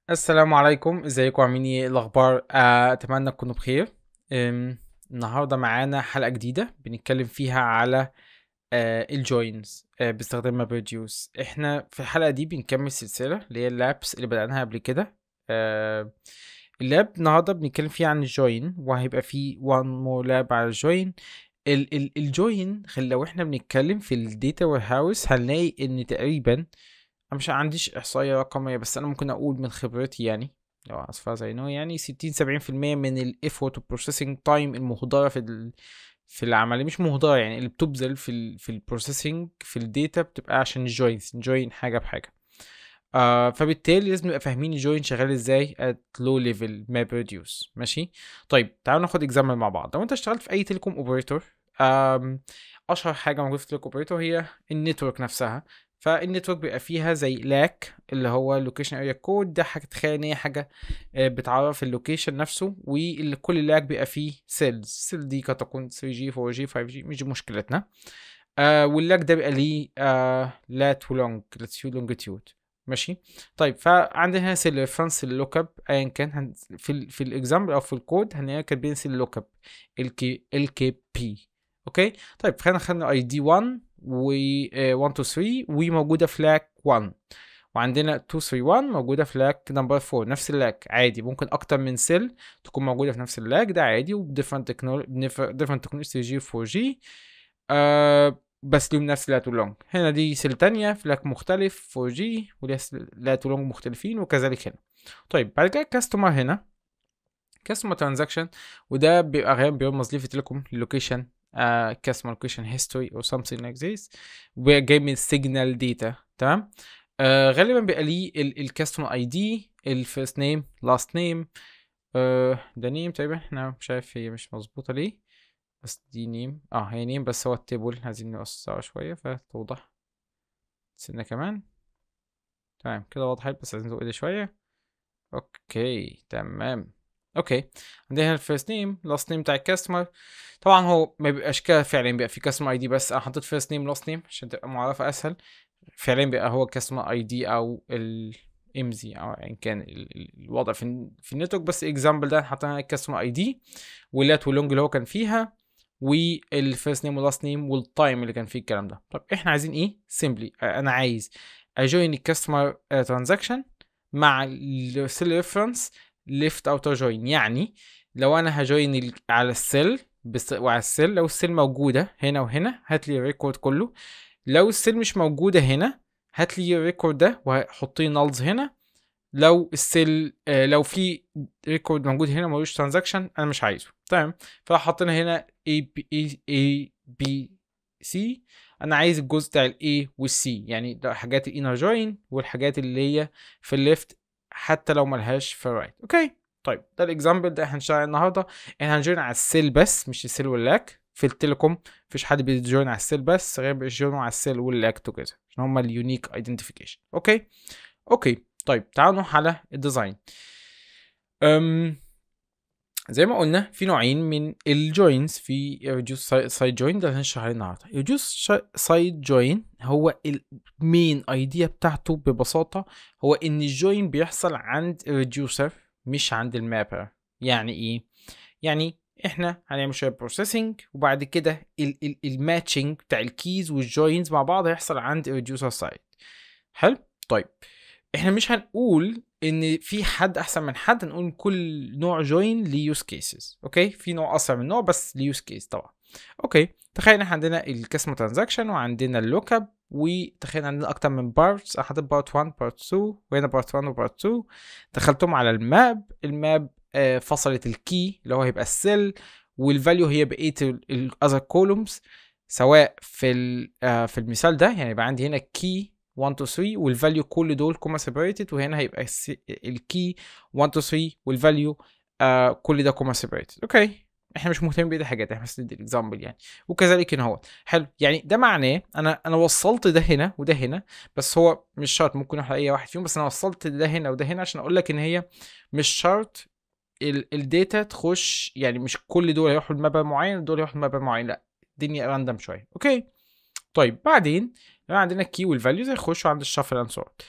السلام عليكم ازيكم عاملين ايه الاخبار آه، اتمنى تكونوا بخير أم، النهارده معانا حلقه جديده بنتكلم فيها على الجوينز باستخدام مابريديوس احنا في الحلقه دي بنكمل سلسله اللي هي اللابس اللي بدأناها قبل كده آه، اللاب النهارده بنتكلم فيه عن الجوين وهيبقى فيه وان مور لاب على الجوين ال ال الجوين خل لو احنا بنتكلم في الداتا وير هاوس هنلاقي ان تقريبا انا مش عنديش احصائيه رقميه بس انا ممكن اقول من خبرتي يعني لو as far as I know يعني 60 70% من الايفورت والبروسيسنج تايم المهدره في ال... في العمليه مش مهدره يعني اللي بتبذل في ال... في البروسيسنج في الداتا بتبقى عشان الجوينز نجوين حاجه بحاجه آه فبالتالي لازم نبقى فاهمين الجوين شغال ازاي at low level map reduce ماشي طيب تعالوا ناخد اكزامبل مع بعض لو انت اشتغلت في اي تيليكوم اوبريتور اشهر حاجه موجوده في التيليكوم اوبريتور هي النتورك نفسها فالنتورك بيبقى فيها زي لاك اللي هو اللوكيشن اريا كود ده حاجه تخيل ان هي حاجه آه، بتعرف اللوكيشن نفسه وكل لاك بيبقى فيه سيلز السيل دي قد تكون 3 جي 4 جي 5 جي مش دي مشكلتنا آه واللاك ده بيبقى ليه آه لات ولونج لاتيود لونجيتيود ماشي طيب فعندنا هنا سيل ريفرنس للوك اب ايا كان هن في ال في الاكزامبل او في الكود هنلاقي كاتبين سيل لوك اب ال كي ال كي بي اوكي طيب خلينا خدنا اي دي 1 و 1 2 3 وموجوده في لاك 1 وعندنا 2 3 1 موجوده في لاك نمبر 4 نفس اللاك عادي ممكن اكتر من سيل تكون موجوده في نفس اللاك ده عادي وبديفرنت تكنولوجي ديفرنت تكنولوجي 3 جي 4 جي آه بس ليهم نفس لات ولونج هنا دي سيل تانية في لاك مختلف 4 جي وليها لات ولونج مختلفين وكذلك هنا طيب بعد كده كاستمر هنا كاستمر ترانزاكشن وده بيبقى غالبا بيرمز ليه في تيليكوم اللوكيشن كاستمر لوكيشن هيستوري او something like this وجاي من سيجنال داتا تمام آه غالبا بيبقى ليه الكاستمر اي دي الفيرست نيم لاست نيم ده نيم تقريبا احنا مش عارف هي مش مظبوطه ليه بس دي نيم اه هي نيم بس هو التيبل عايزين نوسعه شويه فتوضح سنه كمان تمام كده وضحت بس عايزين نزود شويه اوكي تمام اوكي عندنا هنا الفيرست نيم لاست نيم بتاع الكاستمر طبعا هو ما بيبقاش كده فعلا بيبقى في كاستمر اي دي بس انا حطيت فيرست نيم لاست نيم عشان تبقى معرفه اسهل فعلا بيبقى هو كاستمر اي دي او ال امزي او ان كان ال- ال- الوضع في في النتورك بس اكزامبل ده حطينا الكاستمر اي دي واللات واللونج اللي هو كان فيها والفيرست نيم واللاست نيم والتايم اللي كان فيه الكلام ده طب احنا عايزين ايه سيمبلي انا عايز اجوين الكاستمر ترانزاكشن مع السيل ريفرنس ليفت اوتر جوين يعني لو انا هجوين ال- على السيل بس وعلى السيل لو السيل موجوده هنا وهنا هات لي الريكورد كله لو السيل مش موجوده هنا هات لي الريكورد ده وحط لي نالز هنا لو السيل آه لو في ريكورد موجود هنا ملوش ترانزاكشن انا مش عايزه تمام فحطينا هنا A B A, A B C انا عايز الجزء بتاع ال A وال C يعني ده حاجات الانر جوين والحاجات اللي هي في الليفت حتى لو ملهاش في الرايت اوكي طيب ده الاكزامبل ده احنا هنشتغل النهارده احنا هنجوين على السيل بس مش السيل واللاك في التليكوم مفيش حد بيجوين على السيل بس غير بيجوين على السيل واللاك توجذر عشان هما اليونيك ايدنتيفيكيشن اوكي اوكي طيب تعالوا نروح على الديزاين أم زي ما قلنا في نوعين من الجوينز في reduce side join ده اللي هنشرح عليه النهارده reduce side join هو المين ايديا بتاعته ببساطه هو ان الجوين بيحصل عند الريديوسر مش عند المابر يعني ايه يعني احنا هنعمل شويه بروسيسنج وبعد كده الماتشنج بتاع الكيز والجوينز مع بعض هيحصل عند الريديوسر سايد حلو طيب احنا مش هنقول ان في حد احسن من حد هنقول كل نوع جوين ليه يوز كيسز اوكي في نوع اسرع من نوع بس ليه يوز كيس طبعا اوكي تخيل احنا عندنا الكاستمر ترانزاكشن وعندنا اللوك اب وتخيل عندنا اكتر من بارتس انا حاطط بارت 1 بارت 2 وهنا بارت 1 وبارت 2 دخلتهم على الماب الماب آه، فصلت الكي اللي هو هيبقى السيل والفاليو هي بقيه الاذر كولومز سواء في ال- آه، في المثال ده يعني يبقى عندي هنا كي 1 2 3 والفاليو كل دول كوما سيبريتد وهنا هيبقى الكي 1 2 3 والفاليو آه كل ده كوما سيبريتد اوكي احنا مش مهتمين بأي حاجات احنا بس ندي الاكزامبل يعني وكذلك هنا هو حلو يعني ده معناه انا انا وصلت ده هنا وده هنا بس هو مش شرط ممكن اروح اي واحد فيهم بس انا وصلت ده هنا وده هنا عشان اقول لك ان هي مش شرط الداتا تخش يعني مش كل دول هيروحوا لمبنى معين ودول هيروحوا لمبنى معين لا الدنيا راندم شويه اوكي طيب بعدين لو عندنا الكي والفاليوز هيخشوا عند الشفل اند سورت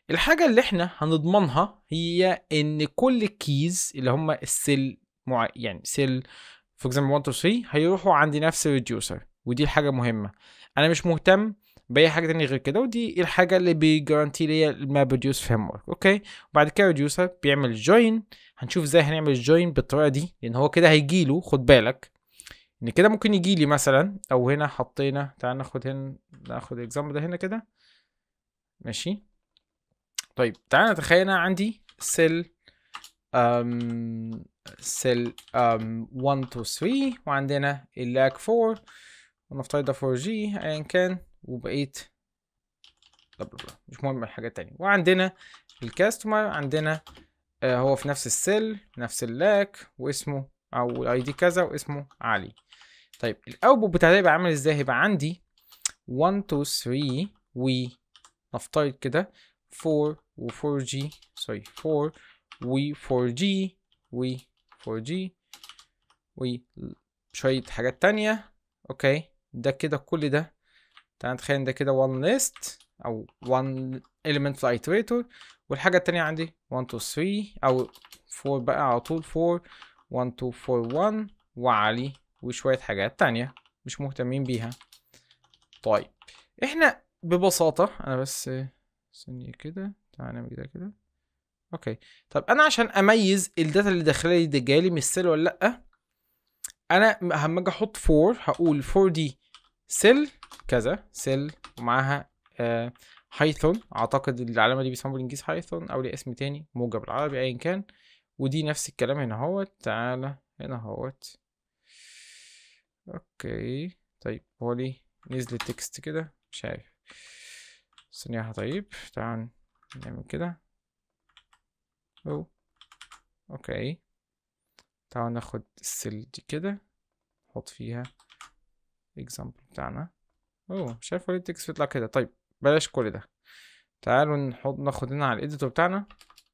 الحاجه اللي احنا هنضمنها هي ان كل الكيز اللي هم السيل مع... يعني سيل فور اكزامبل 1 2 3 هيروحوا عندي نفس الريديوسر ودي الحاجه مهمه انا مش مهتم باي حاجه تانية غير كده ودي الحاجه اللي بيجارانتي لي الماب ريديوس فريم ورك اوكي وبعد كده ريديوسر بيعمل جوين هنشوف ازاي هنعمل الجوين بالطريقه دي لان هو كده هيجي له خد بالك ان كده ممكن يجي لي مثلا او هنا حطينا تعال ناخد هنا ناخد الاكزامبل ده هنا كده ماشي طيب تعال نتخيل انا عندي سيل um, سيل um, 1 2 3 وعندنا اللاج 4 ونفترض ده 4 جي ايا كان وبقيت بلا بلا بلا مش مهم الحاجات التانية وعندنا الكاستمر عندنا آه هو في نفس السيل نفس اللاك واسمه او الاي دي كذا واسمه علي طيب الاوتبوت بتاع ده يبقى عامل ازاي هيبقى عندي 1 2 3 ونفترض كده 4 و 4 جي سوري 4 و 4 جي و 4 جي وشوية حاجات تانية اوكي ده كده كل ده تعال نتخيل ده كده one list او one element في iterator والحاجة التانية عندي 1 2 3 او 4 بقى على طول 4 1 2 4 1 وعلي وشوية حاجات تانية مش مهتمين بيها طيب احنا ببساطة انا بس ثانية كده تعال نعمل كده كده اوكي طب انا عشان اميز الداتا اللي داخله لي ده جالي من السيل ولا لا انا لما اجي احط 4 هقول 4 دي سيل كذا سيل ومعاها آه هايثون اعتقد العلامه دي بيسموها بالانجليزي هايثون او ليه اسم تاني موجه بالعربي ايا كان ودي نفس الكلام هنا اهوت تعالى هنا اهوت اوكي طيب هو ليه نزل تكست كده مش عارف ثانية واحدة طيب تعال نعمل كده او اوكي تعال ناخد السيل دي كده نحط فيها الاكزامبل بتاعنا اوه مش عارف ليه التكست بيطلع كده طيب بلاش كل ده تعالوا نحط ناخد هنا على الاديتور بتاعنا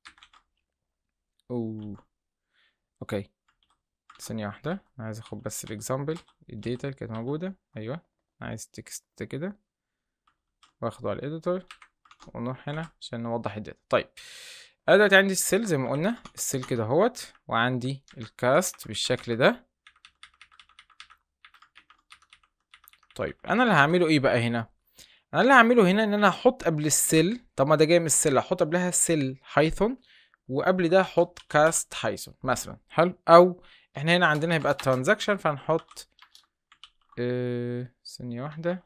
اوه اوكي ثانية واحدة أنا عايز اخد بس الاكزامبل الداتا اللي كانت موجودة ايوه عايز تكست كده واخده على الاديتور ونروح هنا عشان نوضح الداتا طيب انا دلوقتي عندي السيل زي ما قلنا السيل كده اهوت وعندي الكاست بالشكل ده طيب انا اللي هعمله ايه بقى هنا انا اللي هعمله هنا ان انا هحط قبل السيل طب ما ده جاي من السيل هحط قبلها السيل هايثون وقبل ده احط كاست هايثون مثلا حلو او احنا هنا عندنا هيبقى الترانزاكشن فهنحط اه ثانية واحدة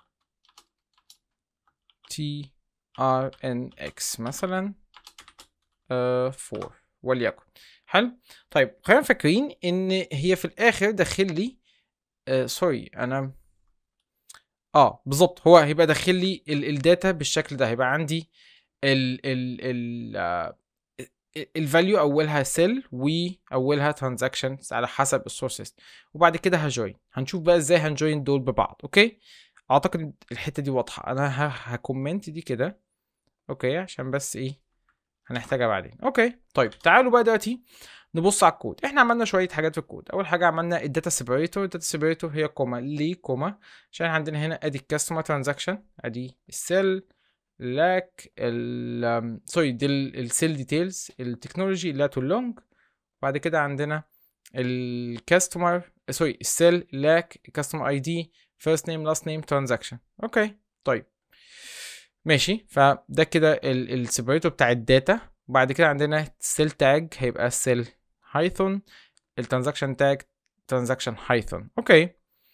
تي ار ان اكس مثلا اه 4 وليكن حلو طيب خلينا فاكرين ان هي في الاخر داخل لي آه سوري انا اه بالظبط هو هيبقى داخل لي الداتا بالشكل ده هيبقى عندي ال ال ال الفاليو اولها سيل واولها ترانزاكشنز على حسب السورسز وبعد كده هجوين هنشوف بقى ازاي هنجوين دول ببعض اوكي اعتقد الحته دي واضحه انا هكومنت دي كده اوكي عشان بس ايه هنحتاجها بعدين اوكي طيب تعالوا بقى دلوقتي نبص على الكود احنا عملنا شويه حاجات في الكود اول حاجه عملنا الداتا سيبريتور الداتا سيبريتور هي كوما ليه كوما عشان عندنا هنا ادي الكاستمر ترانزاكشن ادي السيل لاك ال سوري دي السيل ديتيلز التكنولوجي اللي تو لونج بعد كده عندنا الكاستمر سوري السيل لاك كاستمر اي دي فيرست نيم لاست نيم ترانزاكشن اوكي طيب ماشي فده كده السيبريتور بتاع الداتا وبعد كده عندنا السيل تاج هيبقى السيل هايثون الترانزاكشن تاج ترانزاكشن هايثون اوكي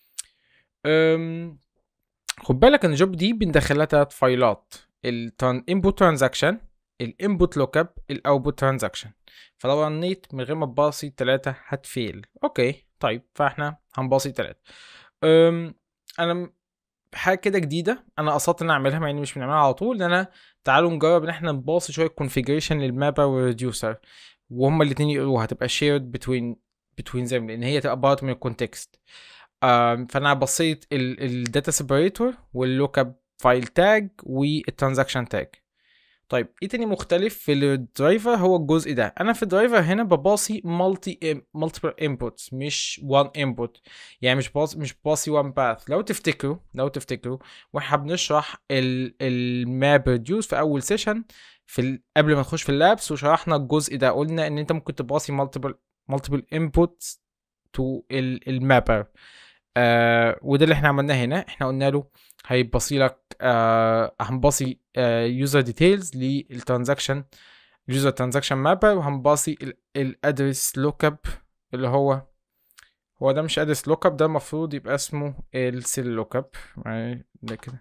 أم خد بالك ان الجوب دي بندخلها تلات فايلات الانبوت ترانزاكشن الانبوت لوك اب الاوتبوت ترانزاكشن فلو رنيت من غير ما تباصي تلاتة هتفيل اوكي طيب فاحنا هنباصي تلاتة أم انا حاجه كده جديده انا قصدت ان اعملها مع اني مش بنعملها على طول ان انا تعالوا نجرب ان احنا نباصي شويه كونفيجريشن للمابا والريديوسر وهما الاثنين يقروها هتبقى شيرد بتوين بتوين زي لان هي تبقى بارت من الكونتكست فانا بصيت الداتا سيبريتور واللوك اب فايل تاج والترانزاكشن تاج طيب ايه تاني مختلف في الدرايفر هو الجزء ده انا في الدرايفر هنا بباصي مالتي مالتيبل انبوتس مش وان انبوت يعني مش باصي مش باصي وان باث لو تفتكروا لو تفتكروا واحنا بنشرح الماب ريديوس في اول سيشن في ال... قبل ما نخش في اللابس وشرحنا الجزء ده قلنا ان انت ممكن تباصي مالتيبل مالتيبل انبوتس تو المابر آه وده اللي احنا عملناه هنا احنا قلنا له هيبصي لك آه هنباصي يوزر ديتيلز للترانزاكشن يوزر ترانزاكشن مابر وهنباصي الادرس لوك اب اللي هو هو ده مش ادرس لوك اب ده المفروض يبقى اسمه السيل لوك اب ده كده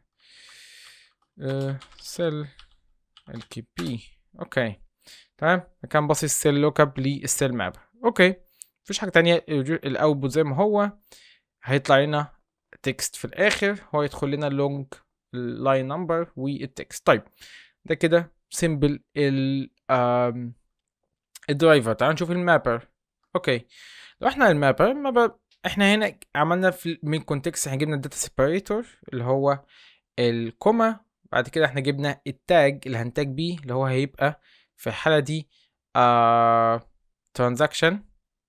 سيل الكي بي اوكي تمام كان باصي السيل لوك اب للسيل مابر اوكي مفيش حاجه تانية الاوتبوت زي ما هو هيطلع لنا تكست في الاخر هو يدخل لنا لونج لاين نمبر والتكست طيب ده كده سيمبل ال الدرايفر تعالوا نشوف المابر اوكي لو احنا المابر المابر احنا هنا عملنا في من كونتكست احنا جبنا الداتا سيبريتور اللي هو الكوما بعد كده احنا جبنا التاج اللي هنتاج بيه اللي هو هيبقى في الحالة دي آه ترانزاكشن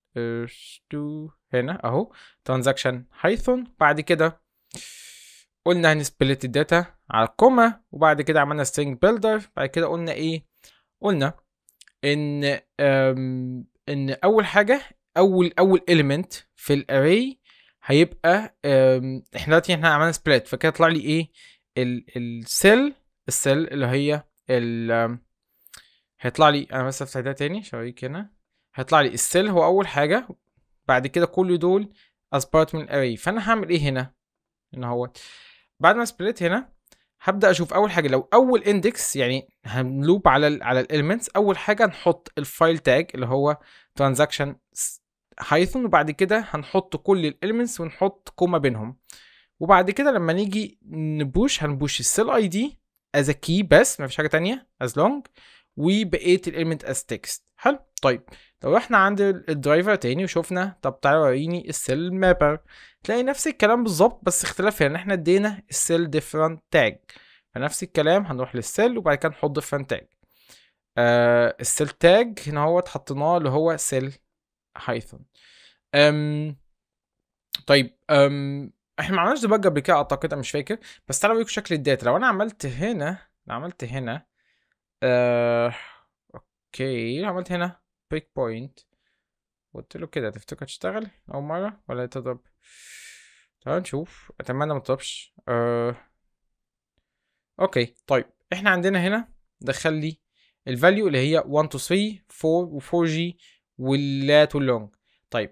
هنا اهو ترانزاكشن هايثون بعد كده قلنا هنسبلت الداتا على الكوما وبعد كده عملنا string builder بعد كده قلنا ايه قلنا ان ان اول حاجه اول اول element في الاري هيبقى احنا دلوقتي احنا عملنا سبليت فكده طلع لي ايه السيل السيل اللي هي ال هيطلع لي انا بس افتح ده تاني شويك هنا هيطلع لي السيل هو اول حاجه بعد كده كل دول as part من الاري فانا هعمل ايه هنا هنا هو بعد ما سبليت هنا هبدا اشوف اول حاجه لو اول اندكس يعني هنلوب على ال على الاليمنتس اول حاجه نحط الفايل تاج اللي هو ترانزاكشن هايثون وبعد كده هنحط كل الاليمنتس ونحط كوما بينهم وبعد كده لما نيجي نبوش هنبوش السيل اي دي از كي بس مفيش حاجه تانية از لونج وبقيه الاليمنت از تكست حلو طيب لو احنا عند الدرايفر تاني وشوفنا طب تعالى وريني السيل مابر تلاقي نفس الكلام بالظبط بس اختلاف هنا احنا ادينا السيل ديفرنت تاج فنفس الكلام هنروح للسيل وبعد كده نحط ديفرنت تاج آه السيل تاج هنا هو حطيناه اللي هو سيل هايثون أم طيب أم احنا ما عملناش ديباج قبل كده اعتقد انا مش فاكر بس تعالوا اوريكم شكل الداتا لو انا عملت هنا لو عملت هنا آه... اوكي عملت هنا بريك بوينت قلت له كده تفتكر تشتغل اول مره ولا تضرب تعال نشوف اتمنى ما تضربش آه... اوكي طيب احنا عندنا هنا دخل لي الفاليو اللي هي 1 2 3 4 و 4 جي واللات واللونج طيب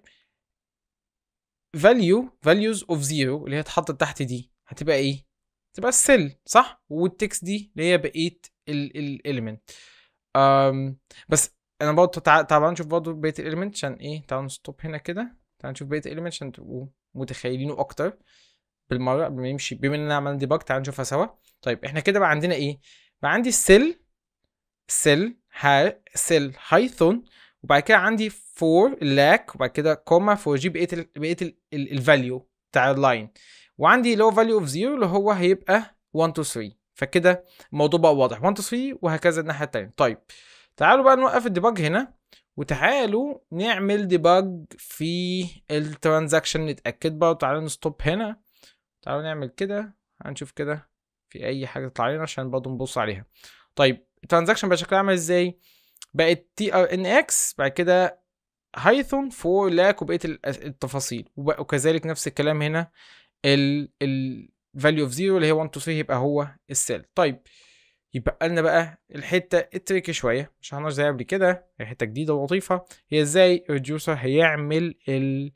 value values of zero اللي هي اتحطت تحت دي هتبقى ايه تبقى السيل صح والتكست دي اللي هي بقيه الاليمنت أم بس انا برضه تعالوا نشوف برضه بقيه الاليمنت عشان ايه تعالوا نستوب هنا كده تعالوا نشوف بقيه الاليمنت عشان تبقوا متخيلينه اكتر بالمره قبل ما نمشي بما اننا عملنا ديباج تعالوا نشوفها سوا طيب احنا كده بقى عندنا ايه بقى عندي السيل سيل ها سيل هايثون وبعد كده عندي فور لاك وبعد كده كوما فور جي بقيه ال بقيه الفاليو بتاع اللاين وعندي اللي هو فاليو اوف زيرو اللي هو هيبقى 1 2 3 فكده الموضوع بقى واضح 1 2 3 وهكذا الناحيه الثانيه طيب تعالوا بقى نوقف الديباج هنا وتعالوا نعمل ديباج في الترانزاكشن نتاكد بقى وتعالوا نستوب هنا تعالوا نعمل كده هنشوف كده في اي حاجه تطلع لنا عشان برضه نبص عليها طيب الترانزاكشن بقى شكلها عامل ازاي بقت تي ار ان اكس بعد كده هايثون فور لاك وبقيه التفاصيل وكذلك نفس الكلام هنا ال ال value of 0 اللي هي 1 2 3 يبقى هو السيل طيب يبقى لنا بقى الحته التريكي شويه مش هنعرف زي قبل كده هي حته جديده ولطيفه هي ازاي الريديوسر هيعمل ال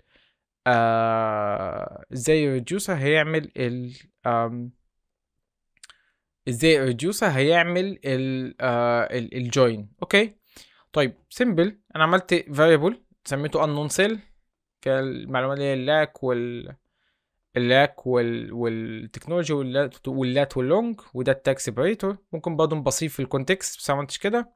آه ازاي الريديوسر هيعمل ال آم ازاي الريديوسر هيعمل ال آه الجوين اوكي طيب سيمبل انا عملت variable سميته unknown cell كالمعلومات اللي هي اللاك وال اللاك وال والتكنولوجي واللات واللات واللونج وده التاج سيبريتور ممكن برضه نبصيه في الكونتكست بس ما عملتش كده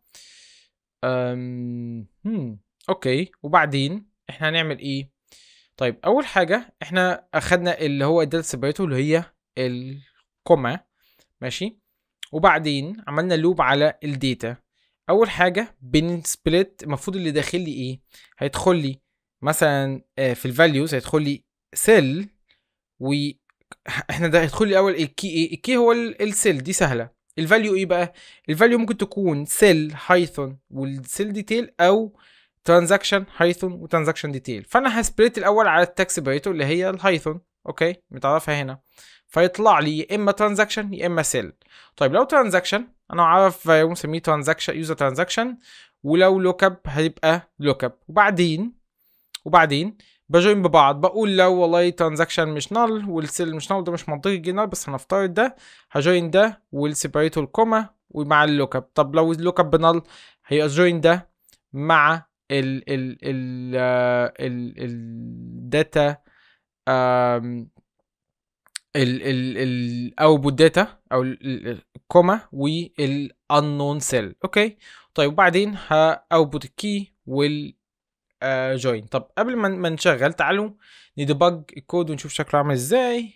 أم... هم. اوكي وبعدين احنا هنعمل ايه طيب اول حاجه احنا اخدنا اللي هو الداتا سيبريتور اللي هي الكوما ماشي وبعدين عملنا لوب على الداتا اول حاجه بنسبلت المفروض اللي داخل لي ايه هيدخل لي مثلا في الفاليوز هيدخل لي سيل و احنا ده هيدخل لي اول الكي ايه الكي هو السيل دي سهله الفاليو ايه بقى الفاليو ممكن تكون سيل هايثون والسيل ديتيل او ترانزاكشن هايثون وترانزاكشن ديتيل فانا هسبريت الاول على التاكس سيبريتور اللي هي الهايثون اوكي متعرفها هنا فيطلع لي يا اما ترانزاكشن يا اما سيل طيب لو ترانزاكشن انا عارف مسميه ترانزاكشن يوزر ترانزاكشن ولو لوك اب هيبقى لوك اب وبعدين وبعدين بجوين ببعض بقول لو والله ترانزاكشن مش نال والسيل مش نال ده مش منطقي جدا بس هنفترض ده هجوين ده والسيبريتو الكوما ومع اللوك اب طب لو اللوك اب بنال هيبقى جوين ده مع ال ال ال ال الداتا ال ال الاوتبوت داتا او الكوما والانون سيل اوكي طيب وبعدين هاوتبوت الكي وال جوين طب قبل ما ما نشغل تعالوا نديبج الكود ونشوف شكله عامل ازاي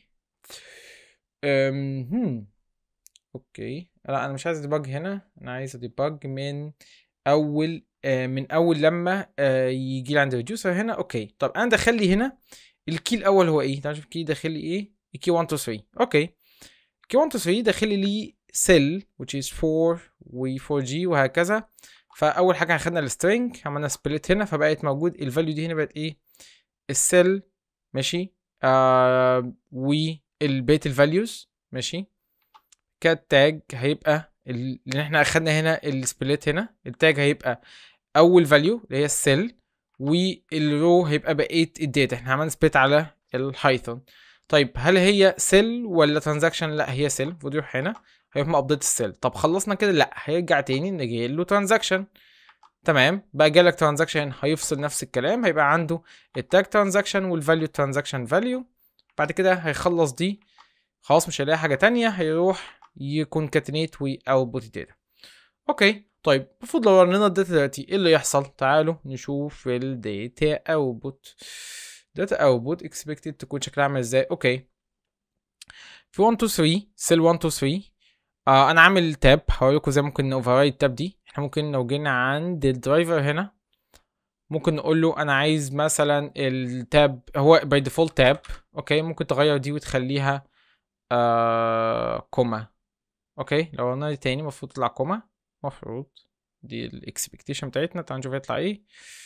هم اوكي لا انا مش عايز ديبج هنا انا عايز ديبج من اول آه من اول لما آه يجي لي عند الريديوسر هنا اوكي طب انا داخل لي هنا الكي الاول هو ايه تعال نشوف الكي داخل لي ايه الكي 1 2 3 اوكي كي 1 2 3 داخل لي سيل which is 4 و 4 g وهكذا فاول حاجه اخدنا السترينج عملنا سبليت هنا فبقت موجود الفاليو دي هنا بقت ايه السيل ماشي آه والبيت الفاليوز ماشي كالتاج هيبقى اللي احنا اخدنا هنا السبليت هنا التاج هيبقى اول فاليو اللي هي السيل والرو هيبقى بقيه الداتا احنا عملنا سبليت على الهايثون طيب هل هي سيل ولا ترانزاكشن لا هي سيل المفروض يروح هنا هيروح ابديت السيل طب خلصنا كده لا هيرجع تاني نجي له ترانزاكشن تمام بقى جالك ترانزاكشن هيفصل نفس الكلام هيبقى عنده التاج ترانزاكشن والفاليو ترانزاكشن فاليو بعد كده هيخلص دي خلاص مش هيلاقي حاجه تانية هيروح يكونكاتينيت ويوتبوت الداتا اوكي طيب المفروض لو رنينا الداتا دلوقتي ايه اللي يحصل تعالوا نشوف الداتا اوتبوت داتا اوتبوت اكسبكتد تكون شكلها عامل ازاي اوكي في 1 2 3 سيل 1 2 3 آه انا عامل تاب هقول لكم ازاي ممكن اوفررايد التاب دي احنا ممكن لو جينا عند الدرايفر هنا ممكن نقول له انا عايز مثلا التاب هو باي ديفولت تاب اوكي ممكن تغير دي وتخليها آه كوما اوكي لو قلنا دي تاني المفروض تطلع كوما المفروض دي الاكسبكتيشن بتاعتنا تعال نشوف يطلع ايه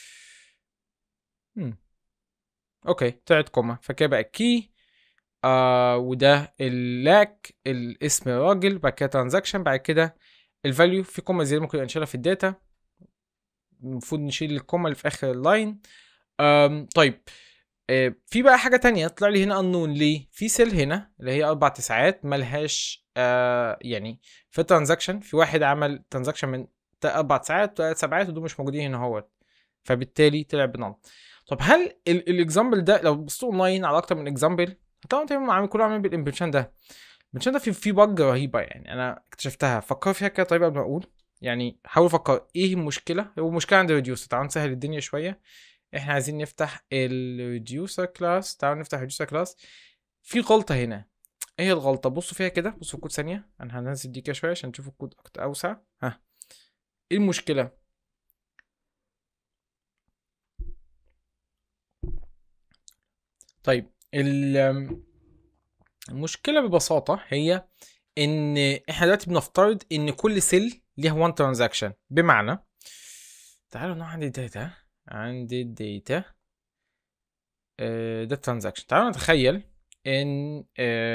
هم. اوكي طلعت كوما فكده بقى كي آه وده اللاك الاسم الراجل بعد كده ترانزاكشن بعد كده الفاليو في كوما زياده ممكن نشيلها في الداتا المفروض نشيل الكوما اللي في اخر اللاين طيب آه في بقى حاجه تانية طلع لي هنا انون ليه في سيل هنا اللي هي اربع تسعات ملهاش آه يعني في الترانزاكشن في واحد عمل ترانزاكشن من اربع ساعات وثلاث سبعات ودول مش موجودين هنا اهوت فبالتالي طلع بنال طب هل الاكزامبل ده لو بصيتوا اونلاين على اكتر من اكزامبل هتلاقوا تقريبا عامل كله عامل بالامبريشن ده الامبريشن ده في في بج رهيبه يعني انا اكتشفتها فكر فيها كده طيب قبل ما اقول يعني حاول افكر ايه المشكله هو المشكله عند الريديوسر تعالوا نسهل الدنيا شويه احنا عايزين نفتح الريديوسر كلاس تعالوا نفتح الريديوسر كلاس في غلطه هنا ايه هي الغلطه بصوا فيها كده بصوا الكود ثانيه انا هنزل دي كده شويه عشان تشوفوا الكود اكتر اوسع ها ايه المشكله طيب المشكله ببساطه هي ان احنا دلوقتي بنفترض ان كل سيل ليها 1 ترانزاكشن بمعنى تعالوا نروح عند الداتا عند الداتا ده ترانزاكشن تعالوا نتخيل ان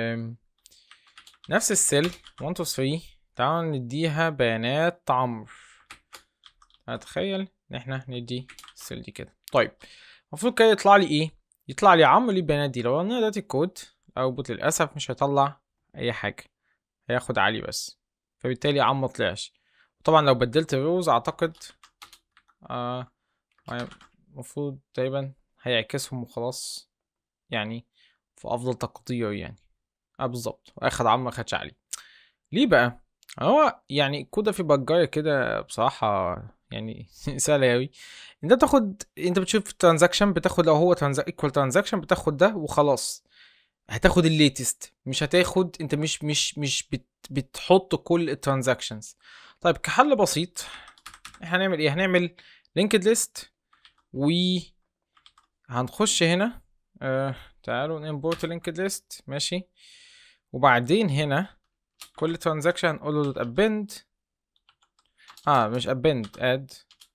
نفس السيل 1 2 3 تعالوا نديها بيانات عمرو هتخيل ان احنا ندي السيل دي كده طيب المفروض كده يطلع لي ايه يطلع لي عمرو ليه البيانات دي لو انا دلوقتي الكود اوتبوت للاسف مش هيطلع اي حاجه هياخد علي بس فبالتالي عم مطلعش طبعا لو بدلت الروز اعتقد آه المفروض تقريبا هيعكسهم وخلاص يعني في افضل تقدير يعني اه بالظبط واخد عم ما خدش علي ليه بقى هو يعني الكود في بجاية كده بصراحة يعني سهلة أوي انت بتاخد انت بتشوف ترانزاكشن بتاخد لو هو ايكوال ترانزاكشن بتاخد ده وخلاص هتاخد الليتست مش هتاخد انت مش مش مش بت بتحط كل الترانزاكشنز طيب كحل بسيط احنا هنعمل ايه هنعمل لينكد ليست و هنخش هنا آه تعالوا نimporт لينكد ليست ماشي وبعدين هنا كل ترانزاكشن هنقول له دوت ابند اه مش ابند اد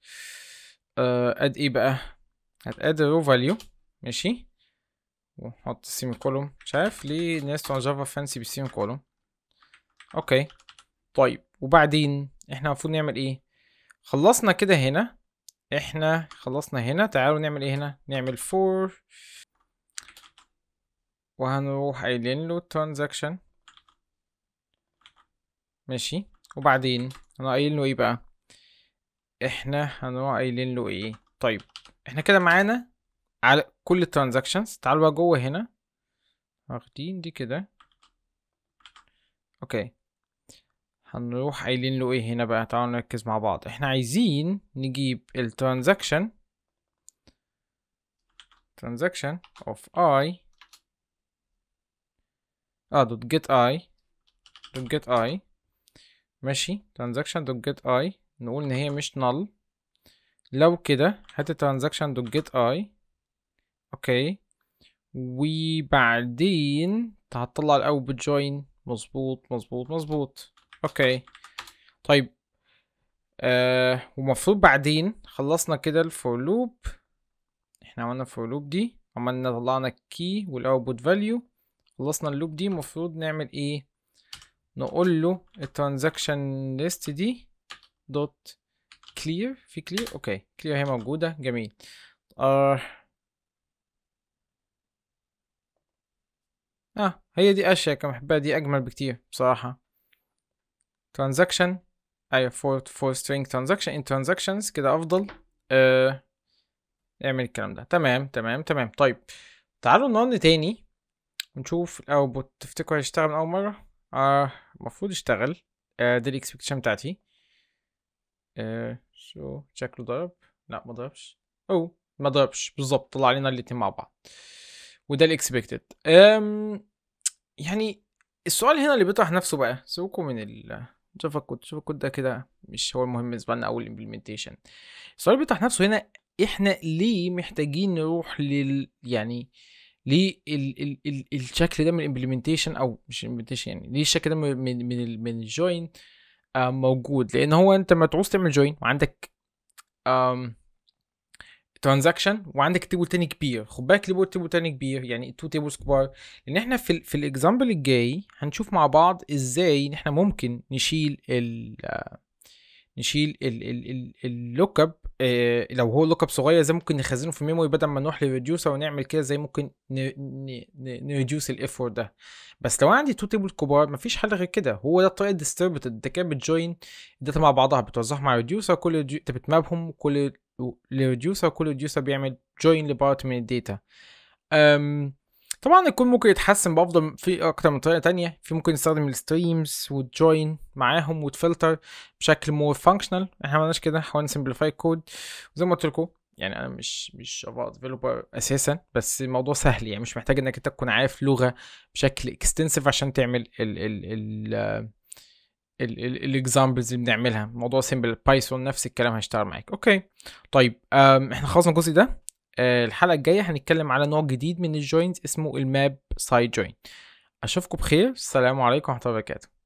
اد ايه بقى هتاد رو فاليو ماشي ونحط سيمي كولوم مش عارف ليه الناس بتوع جافا فانسي بالسيمي كولوم اوكي طيب وبعدين احنا المفروض نعمل ايه خلصنا كده هنا احنا خلصنا هنا تعالوا نعمل ايه هنا نعمل فور وهنروح قايلين له transaction ماشي وبعدين انا قايلين له ايه بقى احنا هنروح قايلين له ايه طيب احنا كده معانا على كل الترانزاكشنز تعالوا بقى جوه هنا واخدين دي كده اوكي هنروح قايلين له ايه هنا بقى تعالوا نركز مع بعض احنا عايزين نجيب الترانزاكشن transaction of i اه دوت get i دوت get i ماشي transaction دوت get i نقول ان هي مش null لو كده هات transaction دوت get i اوكي وبعدين هتطلع الاول join مظبوط مظبوط مظبوط اوكي طيب آه ومفروض بعدين خلصنا كده الفور لوب احنا عملنا الفور لوب دي عملنا طلعنا الكي والاوتبوت فاليو خلصنا اللوب دي المفروض نعمل ايه نقول له الترانزاكشن ليست دي دوت كلير في كلير اوكي كلير هي موجوده جميل آه. اه هي دي اشيك انا بحبها دي اجمل بكتير بصراحه transaction ايوه for for string transaction in transactions كده افضل آه. اعمل الكلام ده تمام تمام تمام طيب تعالوا نرن تاني ونشوف الاوتبوت تفتكروا هيشتغل من اول مره اه المفروض يشتغل آه دي الاكسبكتيشن بتاعتي آه شو شكله ضرب لا ما ضربش او ما ضربش بالظبط طلع لنا الاتنين مع بعض وده الاكسبكتد يعني السؤال هنا اللي بيطرح نفسه بقى سيبكم من ال جافا كود شوف الكود ده كده مش هو المهم بالنسبه لنا او الامبلمنتيشن السؤال اللي بيطرح نفسه هنا احنا ليه محتاجين نروح لل يعني ليه ال ال ال الشكل ده من الامبلمنتيشن او مش امبلمنتيشن يعني ليه الشكل ده من من من, ال من الجوين آه موجود لان هو انت ما تعوز تعمل جوين وعندك آم ترانزاكشن وعندك تيبل تاني كبير خد بالك ليه تيبل تاني كبير يعني تو تيبلز كبار لان احنا في ال في الاكزامبل الجاي هنشوف مع بعض ازاي ان احنا ممكن نشيل ال نشيل اللوك اب آه لو هو لوك اب صغير زي ممكن نخزنه في الميموري بدل ما نروح للريديوسر ونعمل كده زي ممكن نريديوس الاف ده بس لو عندي تو تيبل كبار مفيش حل غير كده هو ده الطريقه ديستربتد انت كده بتجوين الداتا مع بعضها بتوزعها مع الريديوسر كل انت بتمابهم كل للريديوسر كل ريديوسر بيعمل جوين لبارت من الداتا طبعا يكون ممكن يتحسن بافضل في اكتر من طريقه تانية في ممكن نستخدم الستريمز وتجوين معاهم وتفلتر بشكل مور فانكشنال احنا ما عملناش كده حاولنا نسمبليفاي الكود وزي ما قلت لكم يعني انا مش مش جافا ديفلوبر اساسا بس الموضوع سهل يعني مش محتاج انك انت تكون عارف لغه بشكل اكستنسيف عشان تعمل ال ال ال الاكزامبلز اللي بنعملها موضوع سيمبل بايثون نفس الكلام هيشتغل معاك اوكي طيب احنا خلصنا الجزء ده الحلقه الجايه هنتكلم على نوع جديد من الجوينز اسمه الماب سايد جوين اشوفكم بخير السلام عليكم ورحمه الله وبركاته